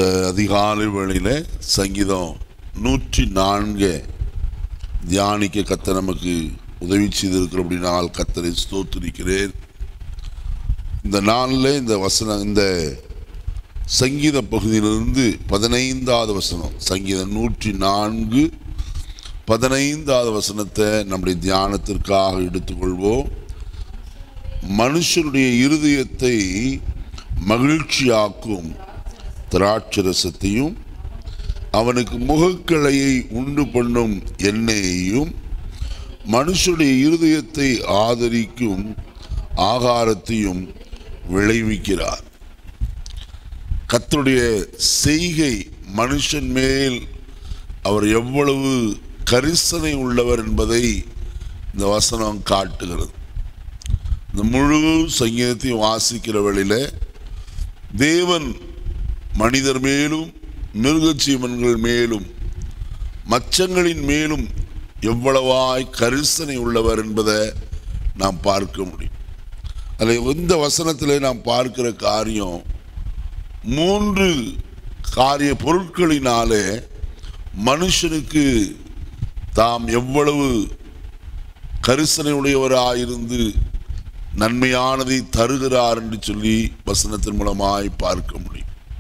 அதிகாலை வேளையில சங்கீதம் நூற்றி நான்கு தியானிக்க கத்த நமக்கு உதவி செய்திருக்கிறபடினால் கத்தரை ஸ்தோத்திரிக்கிறேன் இந்த நாளில் இந்த வசனம் இந்த சங்கீத பகுதியிலிருந்து பதினைந்தாவது வசனம் சங்கீதம் நூற்றி நான்கு பதினைந்தாவது வசனத்தை நம்முடைய தியானத்திற்காக எடுத்துக்கொள்வோம் மனுஷனுடைய இருதயத்தை மகிழ்ச்சியாக்கும் திராட்சரசத்தையும் அவனுக்கு முகக்கிளையை உண்டு பண்ணும் எண்ணெயையும் மனுஷனுடைய இருதயத்தை ஆதரிக்கும் ஆகாரத்தையும் விளைவிக்கிறார் கர்த்தருடைய செய்கை மனுஷன் மேல் அவர் எவ்வளவு கரிசனை உள்ளவர் என்பதை இந்த வசனம் காட்டுகிறது இந்த முழு சங்கீதத்தையும் வாசிக்கிற வேளையில தேவன் மனிதர் மேலும் மிருகஜீவன்கள் மேலும் மச்சங்களின் மேலும் எவ்வளவாய் கரிசனை உள்ளவர் என்பதை நாம் பார்க்க முடியும் அதில் இந்த வசனத்தில் நாம் பார்க்கிற காரியம் மூன்று காரிய பொருட்களினாலே மனுஷனுக்கு தாம் எவ்வளவு கரிசனை உடையவராயிருந்து நன்மையானதை தருகிறார் என்று சொல்லி வசனத்தின் மூலமாய் பார்க்க முடியும்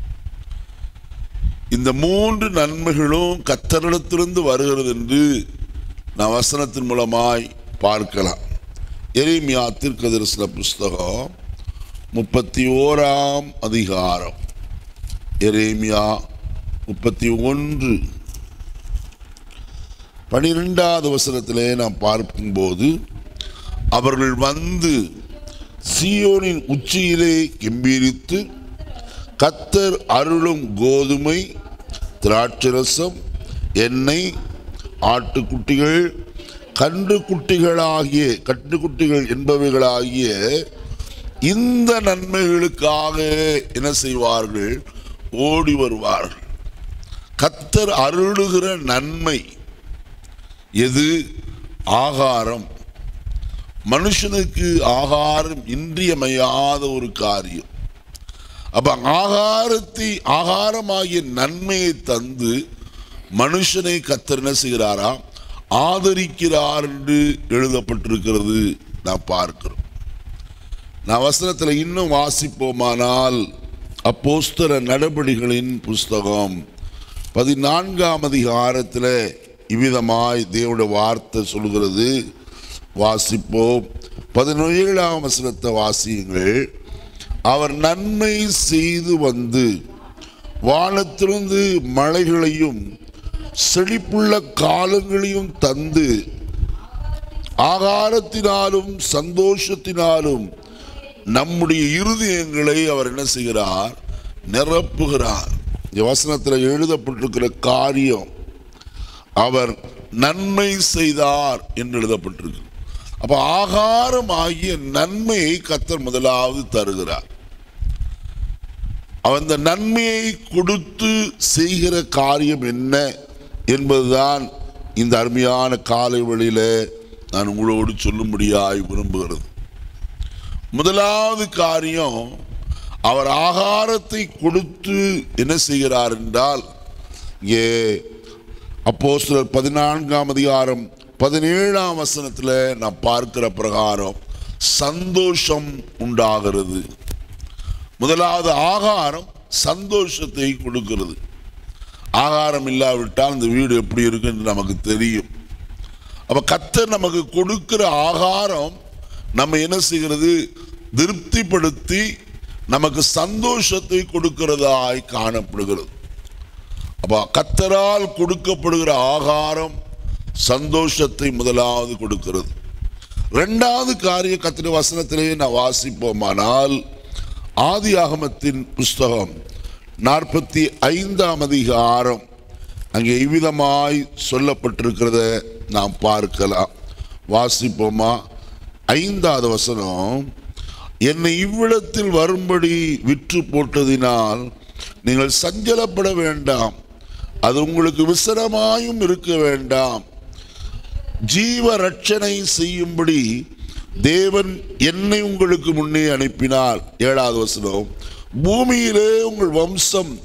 இந்த மூன்று நன்மைகளும் கத்தரிடத்திலிருந்து வருகிறது என்று நான் வசனத்தின் மூலமாய் பார்க்கலாம் எரேமியா தீர்க்கதரிசன புஸ்தகம் முப்பத்தி ஓராம் அதிகாரம் எரேமியா முப்பத்தி ஒன்று பனிரெண்டாவது வசனத்திலே நாம் பார்க்கும்போது அவர்கள் வந்து சியோனின் உச்சியிலே கெம்பீரித்து கத்தர் அருளும் கோதுமை திராட்சரசம் எண்ணெய் ஆட்டுக்குட்டிகள் கன்று குட்டிகளாகிய கட்டுக்குட்டிகள் என்பவைகளாகிய இந்த நன்மைகளுக்காக என்ன செய்வார்கள் ஓடி வருவார்கள் கத்தர் அருளுகிற நன்மை எது ஆகாரம் மனுஷனுக்கு ஆகாரம் இன்றியமையாத ஒரு காரியம் அப்ப ஆகாரத்தை ஆகாரமாகிய நன்மையை தந்து மனுஷனை கத்தர் என்ன செய்கிறாரா ஆதரிக்கிறார் என்று எழுதப்பட்டிருக்கிறது நான் பார்க்கிறோம் நான் வசனத்தில் இன்னும் வாசிப்போமானால் அப்போஸ்தர நடபடிகளின் புஸ்தகம் பதினான்காம் அதிகாரத்தில் இவ்விதமாய் தேவனுடைய வார்த்தை சொல்கிறது வாசிப்போம் பதினேழாம் வசனத்தை வாசியுங்கள் அவர் நன்மை செய்து வந்து வானத்திலிருந்து மழைகளையும் செழிப்புள்ள காலங்களையும் தந்து ஆகாரத்தினாலும் சந்தோஷத்தினாலும் நம்முடைய இருதயங்களை அவர் என்ன செய்கிறார் நிரப்புகிறார் இந்த வசனத்தில் எழுதப்பட்டிருக்கிற காரியம் அவர் நன்மை செய்தார் என்று எழுதப்பட்டிருக்கு அப்ப ஆகாரம் ஆகிய நன்மையை கத்தர் முதலாவது தருகிறார் அவர் அந்த நன்மையை கொடுத்து செய்கிற காரியம் என்ன என்பதுதான் இந்த அருமையான காலை வழியில நான் உங்களோடு சொல்லும்படியாய் விரும்புகிறது முதலாவது காரியம் அவர் ஆகாரத்தை கொடுத்து என்ன செய்கிறார் என்றால் இங்கே அப்போ சிலர் பதினான்காம் அதிகாரம் பதினேழாம் வசனத்தில் நான் பார்க்கிற பிரகாரம் சந்தோஷம் உண்டாகிறது முதலாவது ஆகாரம் சந்தோஷத்தை கொடுக்கிறது ஆகாரம் இல்லாவிட்டால் இந்த வீடு எப்படி இருக்குன்னு நமக்கு தெரியும் அப்ப கத்தர் நமக்கு கொடுக்கிற ஆகாரம் நம்ம என்ன செய்கிறது திருப்திப்படுத்தி நமக்கு சந்தோஷத்தை கொடுக்கிறதாய் காணப்படுகிறது அப்ப கத்தரால் கொடுக்கப்படுகிற ஆகாரம் சந்தோஷத்தை முதலாவது கொடுக்கிறது ரெண்டாவது காரிய கத்திர வசனத்திலேயே நான் வாசிப்போமானால் ஆதி ஆகமத்தின் புஸ்தகம் நாற்பத்தி ஐந்தாம் அதிகாரம் அங்கே இவ்விதமாய் சொல்லப்பட்டிருக்கிறத நாம் பார்க்கலாம் வாசிப்போமா ஐந்தாவது வசனம் என்னை இவ்விடத்தில் வரும்படி விற்று போட்டதினால் நீங்கள் சஞ்சலப்பட வேண்டாம் அது உங்களுக்கு விசரமாயும் இருக்க வேண்டாம் ஜீவ ரட்சணை செய்யும்படி தேவன் என்னை உங்களுக்கு முன்னே அனுப்பினார் ஏழாவது வசனம் பூமியிலே உங்கள் வம்சம்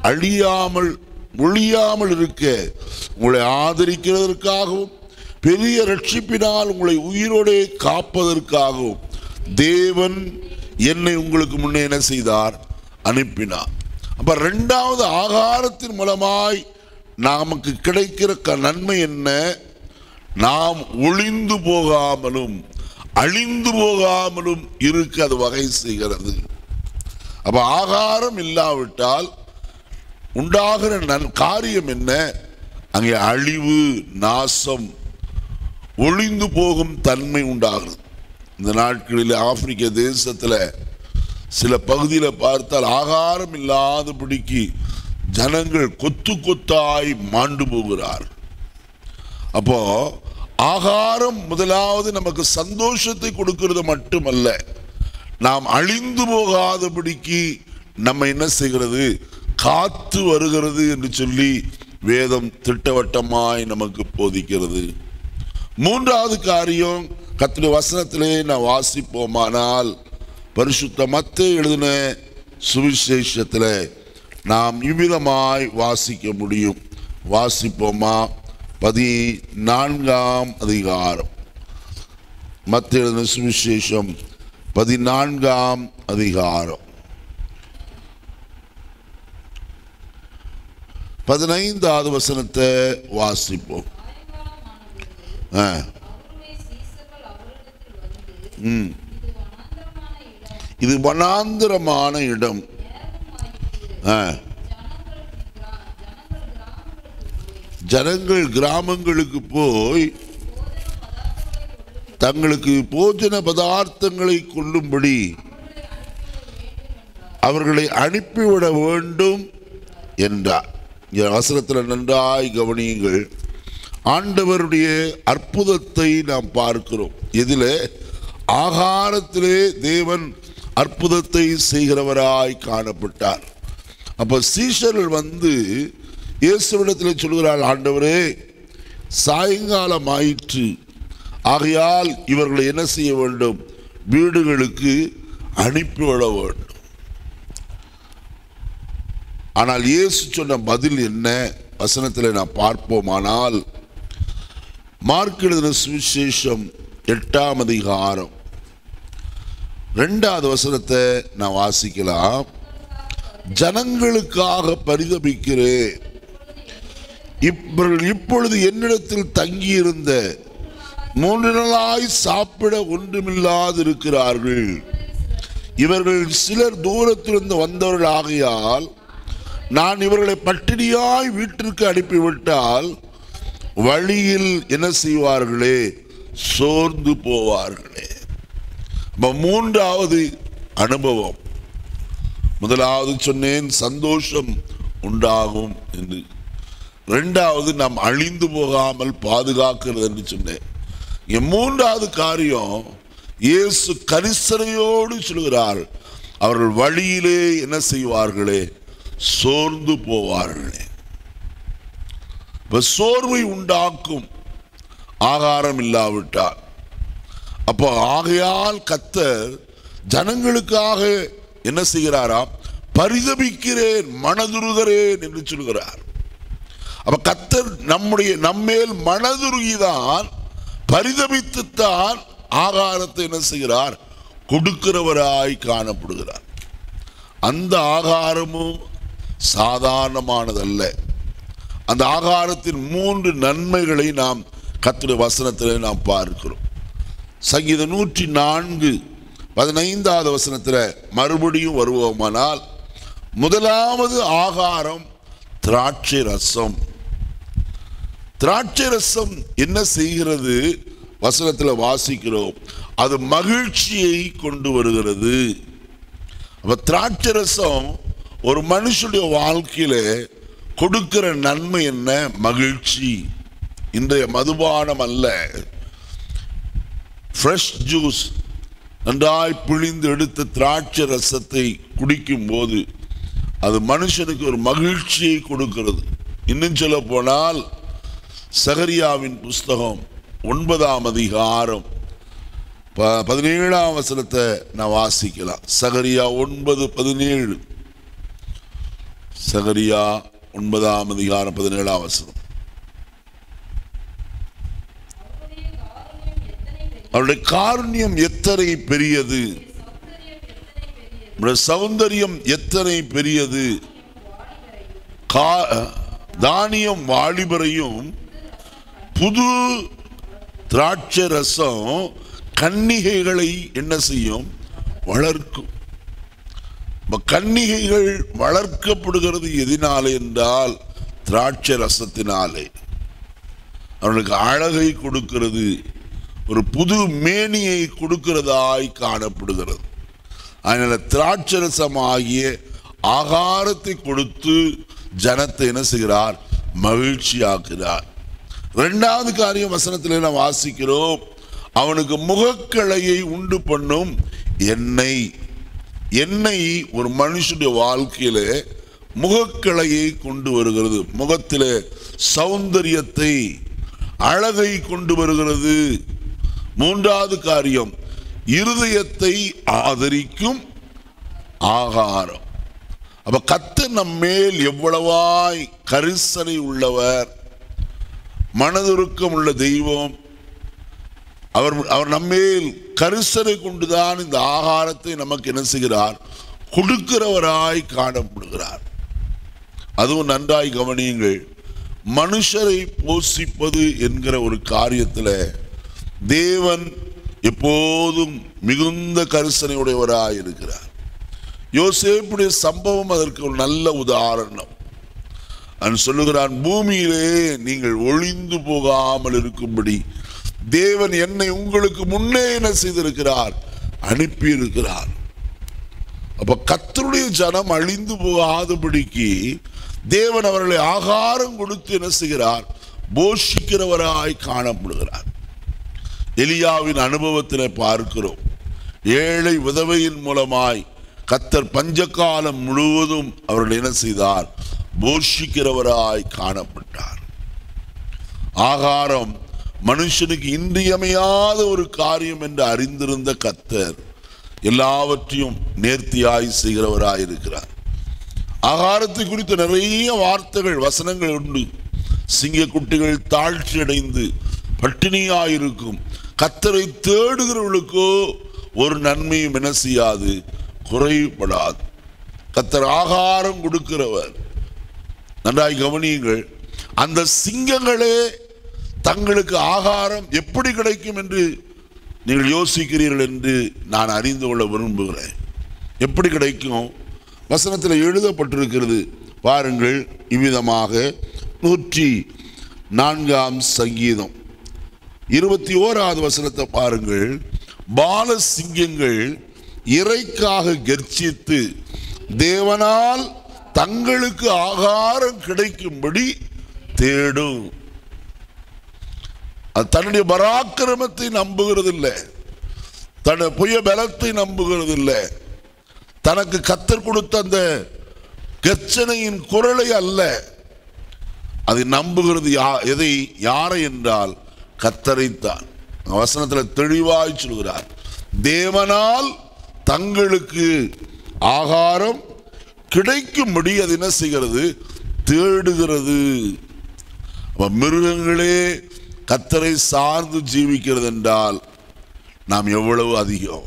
அழியாமல் ஒழியாமல் இருக்க உங்களை ஆதரிக்கிறதற்காகவும் பெரிய ரட்சிப்பினால் உங்களை உயிரோடே காப்பதற்காகவும் தேவன் என்னை உங்களுக்கு முன்னே என்ன செய்தார் அனுப்பினார் அப்ப ரெண்டாவது ஆகாரத்தின் மூலமாய் நமக்கு கிடைக்கிற க- நன்மை என்ன நாம் ஒளிந்து போகாமலும் அழிந்து போகாமலும் இருக்க அது வகை செய்கிறது அப்ப ஆகாரம் இல்லாவிட்டால் உண்டாகிற நன் காரியம் என்ன அங்கே அழிவு நாசம் ஒளிந்து போகும் தன்மை உண்டாகிறது இந்த நாட்களில் ஆப்பிரிக்க தேசத்தில் சில பகுதியில் பார்த்தால் ஆகாரம் இல்லாதபடிக்கு ஜனங்கள் கொத்து கொத்தாய் மாண்டு போகிறார் அப்போ ஆகாரம் முதலாவது நமக்கு சந்தோஷத்தை கொடுக்கிறது மட்டுமல்ல நாம் அழிந்து போகாதபடிக்கு நம்ம என்ன செய்கிறது காத்து வருகிறது என்று சொல்லி வேதம் திட்டவட்டமாய் நமக்கு போதிக்கிறது மூன்றாவது காரியம் கத்திர வசனத்திலே நான் வாசிப்போமானால் பரிசுத்த மத்தே எழுதின சுவிசேஷத்தில் நாம் இவ்விதமாய் வாசிக்க முடியும் வாசிப்போமா பதினான்காம் அதிகாரம் மத்திய எழுதின சுவிசேஷம் பதினான்காம் அதிகாரம் பதினைந்தாவது வசனத்தை வாசிப்போம் ஆ அவருடைய சீசர்கள் அவரிடத்தில் வந்து ம் இது வனாந்தரமான இது வனாந்திரமான இடம் இடம் நேரமாயிற்று ஆ ஜனங்கள் கிரா- ஜனங்கள் ஜனங்கள் கிராமங்களுக்கு கிராமங்களுக்கு போய் போய் போஜன தங்களுக்கு பதார்த்தங்களை கொண்டு போஜன பதார்த்தங்களை கொள்ளும்படி அவர்களை அனுப்பிவிட வேண்டும் என்றார் இந்த வசனத்தில் நன்றாய் கவனியுங்கள் ஆண்டவருடைய அற்புதத்தை நாம் பார்க்கிறோம் இதில் ஆகாரத்திலே தேவன் அற்புதத்தை செய்கிறவராய் காணப்பட்டார் அப்போ சீஷர்கள் வந்து இயேசுவிடத்தில் சொல்கிறார் ஆண்டவரே சாயங்காலம் ஆயிற்று ஆகையால் இவர்களை என்ன செய்ய வேண்டும் வீடுகளுக்கு அனுப்பிவிட வேண்டும் ஆனால் இயேசு சொன்ன பதில் என்ன வசனத்தில் நான் பார்ப்போமானால் மார்க் எழுதின சுவிசேஷம் எட்டாம் அதிகாரம் ரெண்டாவது வசனத்தை நான் வாசிக்கலாம் ஜனங்களுக்காக பரிதபிக்கிறேன் இவர்கள் இப்பொழுது என்னிடத்தில் தங்கியிருந்த மூன்று நாளாய் சாப்பிட ஒன்றுமில்லாதிருக்கிறார்கள் இவர்கள் சிலர் தூரத்திலிருந்து வந்தவர்கள் ஆகையால் நான் இவர்களை பட்டினியாய் வீட்டிற்கு அனுப்பிவிட்டால் வழியில் என்ன செய்வார்களே சோர்ந்து போவார்களே அப்ப மூன்றாவது அனுபவம் முதலாவது சொன்னேன் சந்தோஷம் உண்டாகும் என்று ரெண்டாவது நாம் அழிந்து போகாமல் பாதுகாக்கிறது என்று சொன்னேன் இங்க மூன்றாவது காரியம் இயேசு கரிசனையோடு சொல்கிறார் அவர்கள் வழியிலே என்ன செய்வார்களே சோர்ந்து போவார்களே இப்ப சோர்வை உண்டாக்கும் ஆகாரம் இல்லாவிட்டால் அப்போ ஆகையால் கத்தர் ஜனங்களுக்காக என்ன செய்கிறாராம் பரிதபிக்கிறேன் மனதுருகிறேன் என்று சொல்கிறார் அப்ப கத்தர் நம்முடைய நம்மேல் மனதுருகிதான் பரிதபித்துத்தான் ஆகாரத்தை என்ன செய்கிறார் கொடுக்கிறவராய் காணப்படுகிறார் அந்த ஆகாரமும் சாதாரணமானதல்ல அந்த ஆகாரத்தின் மூன்று நன்மைகளை நாம் கத்துடைய வசனத்தில் நாம் பார்க்கிறோம் சங்கீதம் நூற்றி நான்கு பதினைந்தாவது வசனத்தில் மறுபடியும் வருவோமானால் முதலாவது ஆகாரம் திராட்சை ரசம் திராட்சை ரசம் என்ன செய்கிறது வசனத்தில் வாசிக்கிறோம் அது மகிழ்ச்சியை கொண்டு வருகிறது அப்ப திராட்சை ரசம் ஒரு மனுஷனுடைய வாழ்க்கையில கொடுக்கிற நன்மை என்ன மகிழ்ச்சி இன்றைய மதுபானம் அல்ல ஃப்ரெஷ் ஜூஸ் நன்றாய் பிழிந்து எடுத்த திராட்சை ரசத்தை குடிக்கும் போது அது மனுஷனுக்கு ஒரு மகிழ்ச்சியை கொடுக்கிறது இன்னும் சொல்ல போனால் சகரியாவின் புஸ்தகம் ஒன்பதாம் அதிகாரம் ப- பதினேழாம் வசனத்தை நான் வாசிக்கலாம் சகரியா ஒன்பது பதினேழு சகரியா ஒன்பதாம் அதிகாரம் பதினேழாம் வசனம் அவருடைய காருண்யம் எத்தனை பெரியது அவருடைய காருண்யம் எத்தனை பெரியது சௌந்தரியம் எத்தனை பெரியது உம்முடைய சௌந்தரியம் எத்தனை பெரியது கா- தானியம் வாலிபரையும் புது திராட்சை ரசம் கன்னிகைகளை என்ன செய்யும் வளர்க்கும் இப்ப கன்னிகைகள் வளர்க்கப்படுகிறது எதினாலே என்றால் திராட்சை ரசத்தினாலே அவர்களுக்கு அழகை கொடுக்கிறது ஒரு புது மேனியை கொடுக்கிறதாய் காணப்படுகிறது அதனால திராட்சரசம் ஆகிய ஆகாரத்தை கொடுத்து ஜனத்தை என்ன செய்கிறார் மகிழ்ச்சியாக்குகிறார் இரண்டாவது காரியம் வசனத்தில் நாம் வாசிக்கிறோம் அவனுக்கு முகக்களையை உண்டு பண்ணும் எண்ணெய் எண்ணெய் ஒரு மனுஷனுடைய வாழ்க்கையில முகக்கலையை கொண்டு வருகிறது முகத்திலே சௌந்தரியத்தை அழகை கொண்டு வருகிறது மூன்றாவது காரியம் இருதயத்தை ஆதரிக்கும் ஆகாரம் அப்ப கத்து நம்மேல் எவ்வளவாய் கரிசனை உள்ளவர் மனதுருக்கம் உள்ள தெய்வம் அவர் அவர் நம்மேல் கரிசனை கொண்டுதான் இந்த ஆகாரத்தை நமக்கு என்ன செய்கிறார் கொடுக்கிறவராய் காணப்படுகிறார் அதுவும் நன்றாய் கவனியுங்கள் மனுஷரை போஷிப்பது என்கிற ஒரு காரியத்தில் தேவன் எப்போதும் மிகுந்த கரிசனையுடையவராய் இருக்கிறார் யோசேப்புடைய சம்பவம் அதற்கு ஒரு நல்ல உதாரணம் அவன் சொல்லுகிறான் பூமியிலே நீங்கள் ஒளிந்து போகாமல் இருக்கும்படி தேவன் என்னை உங்களுக்கு முன்னே என்ன செய்திருக்கிறார் அனுப்பி இருக்கிறார் அப்ப கத்தருடைய ஜனம் அழிந்து போகாதபடிக்கு தேவன் அவர்களை ஆகாரம் கொடுத்து என்ன செய்கிறார் போஷிக்கிறவராய் காணப்படுகிறார் எலியாவின் அனுபவத்தில் பார்க்கிறோம் ஏழை விதவையின் மூலமாய் கத்தர் பஞ்சகாலம் முழுவதும் அவர்கள் என்ன செய்தார் போஷிக்கிறவராய் காணப்பட்டார் ஆகாரம் மனுஷனுக்கு இன்றியமையாத ஒரு காரியம் என்று அறிந்திருந்த கத்தர் எல்லாவற்றையும் நேர்த்தியாய் செய்கிறவராய் இருக்கிறார் ஆகாரத்தை குறித்த நிறைய வார்த்தைகள் வசனங்கள் உண்டு சிங்கக்குட்டிகள் தாழ்ச்சி அடைந்து பட்டினியாயிருக்கும் கத்தரை தேடுகிறவர்களுக்கோ ஒரு நன்மையும் என்ன செய்யாது குறைபடாது கத்தர் ஆகாரம் கொடுக்கிறவர் நன்றாய் கவனியுங்கள் அந்த சிங்கங்களே தங்களுக்கு ஆகாரம் எப்படி கிடைக்கும் என்று நீங்கள் யோசிக்கிறீர்கள் என்று நான் அறிந்து கொள்ள விரும்புகிறேன் எப்படி கிடைக்கும் வசனத்தில் எழுதப்பட்டிருக்கிறது பாருங்கள் இவ்விதமாக நூற்றி நான்காம் சங்கீதம் இருபத்தி ஓராவது வசனத்தை பாருங்கள் பால சிங்கங்கள் இறைக்காக கர்ச்சித்து தேவனால் தங்களுக்கு ஆகாரம் கிடைக்கும்படி தேடும் அது தன்னுடைய பராக்கிரமத்தை நம்புகிறதில்லை தன்னுடைய புய பலத்தை நம்புகிறதில்லை தனக்கு கத்தர் கொடுத்த அந்த கர்ச்சனையின் குரலை அல்ல அதை நம்புகிறது யா எதை யாரை என்றால் கத்தரைத்தான் வசனத்தில் தெளிவாய் சொல்கிறார் தேவனால் தங்களுக்கு ஆகாரம் கிடைக்கும்படி அது என்ன செய்கிறது தேடுகிறது அப்ப மிருகங்களே கத்தரை சார்ந்து ஜீவிக்கிறது என்றால் நாம் எவ்வளவு அதிகம்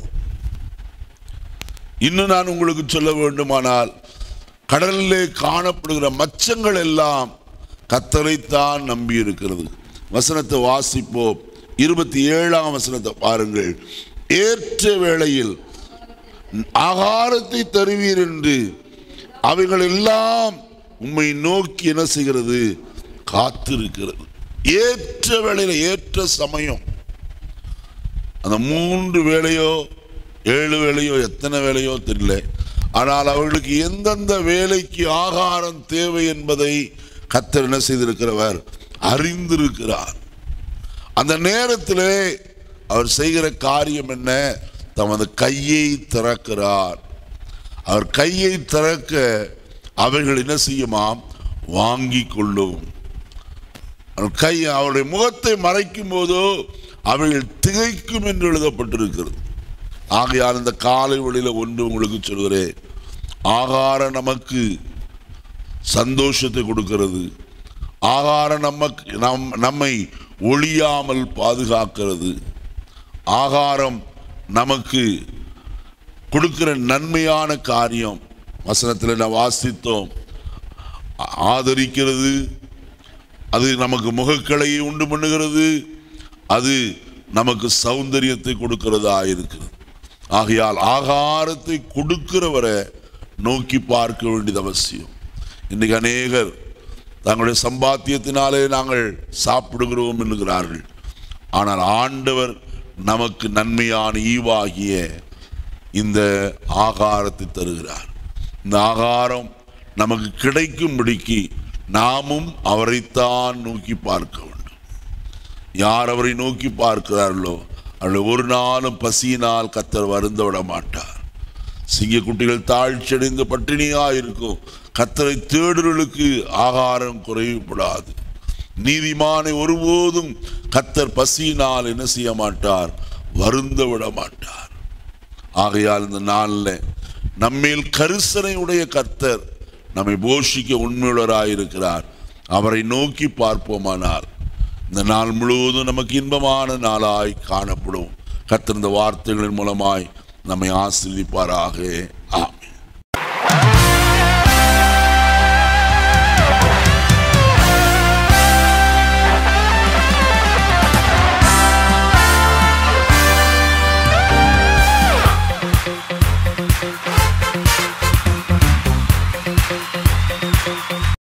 இன்னும் நான் உங்களுக்கு சொல்ல வேண்டுமானால் கடலிலே காணப்படுகிற மச்சங்கள் எல்லாம் கத்தரைத்தான் நம்பி இருக்கிறது வசனத்தை வாசிப்போம் இருபத்தி ஏழாம் வசனத்தை பாருங்கள் ஏற்ற வேளையில் ஆகாரத்தை தருவீர் என்று அவைகள் எல்லாம் உம்மை நோக்கி என்ன செய்கிறது காத்திருக்கிறது ஏற்ற வேளையில ஏற்ற சமயம் அந்த மூன்று வேலையோ ஏழு வேலையோ எத்தனை வேலையோ தெரியல ஆனால் அவர்களுக்கு எந்தெந்த வேலைக்கு ஆகாரம் தேவை என்பதை கத்தர் என்ன செய்திருக்கிறவர் அறிந்திருக்கிறார் அந்த நேரத்திலே அவர் செய்கிற காரியம் என்ன தமது கையை திறக்கிறார் அவர் கையை திறக்க அவைகள் என்ன செய்யுமாம் வாங்கி கொள்ளும் அவர் கை அவருடைய முகத்தை மறைக்கும் போதோ அவைகள் திகைக்கும் என்று எழுதப்பட்டிருக்கிறது ஆகையால் இந்த காலை வழியில் ஒன்று உங்களுக்கு சொல்கிறேன் ஆகாரம் நமக்கு சந்தோஷத்தை கொடுக்கிறது ஆகாரம் நமக்கு நம் நம்மை ஒழியாமல் பாதுகாக்கிறது ஆகாரம் நமக்கு கொடுக்கிற நன்மையான காரியம் வசனத்தில் நான் வாசித்தோம் ஆ- ஆதரிக்கிறது அது நமக்கு முகக்கலையை உண்டு பண்ணுகிறது அது நமக்கு சௌந்தரியத்தை கொடுக்கிறதா இருக்கிறது ஆகையால் ஆகாரத்தை கொடுக்கிறவரை நோக்கி பார்க்க வேண்டியது அவசியம் இன்னைக்கு அநேகர் தங்களுடைய சம்பாத்தியத்தினாலே நாங்கள் சாப்பிடுகிறோம் என்கிறார்கள் ஆனால் ஆண்டவர் நமக்கு நன்மையான ஈவாகிய இந்த ஆகாரத்தை தருகிறார் இந்த ஆகாரம் நமக்கு கிடைக்கும்படிக்கு நாமும் அவரைத்தான் நோக்கி பார்க்க வேண்டும் யார் அவரை நோக்கி பார்க்கிறார்களோ அவர்கள் ஒரு நாளும் பசியினால் கத்தர் வருந்த விட மாட்டார் சிங்கக்குட்டிகள் தாழ்ச்சியடைந்து பட்டினியா இருக்கும் கத்தரை தேடுகளுக்கு ஆகாரம் குறைவுபடாது நீதிமானை ஒருபோதும் கத்தர் பசியினால் என்ன செய்ய மாட்டார் வருந்த விட மாட்டார் ஆகையால் இந்த நாளில் நம்மேல் கரிசனை உடைய கர்த்தர் நம்மை போஷிக்க உண்மையுள்ளவராயிருக்கிறார் அவரை நோக்கி பார்ப்போமானால் இந்த நாள் முழுவதும் நமக்கு இன்பமான நாளாய் காணப்படும் கர்த்தர் இந்த வார்த்தைகளின் மூலமாய் நம்மை ஆசீர்வதிப்பாராக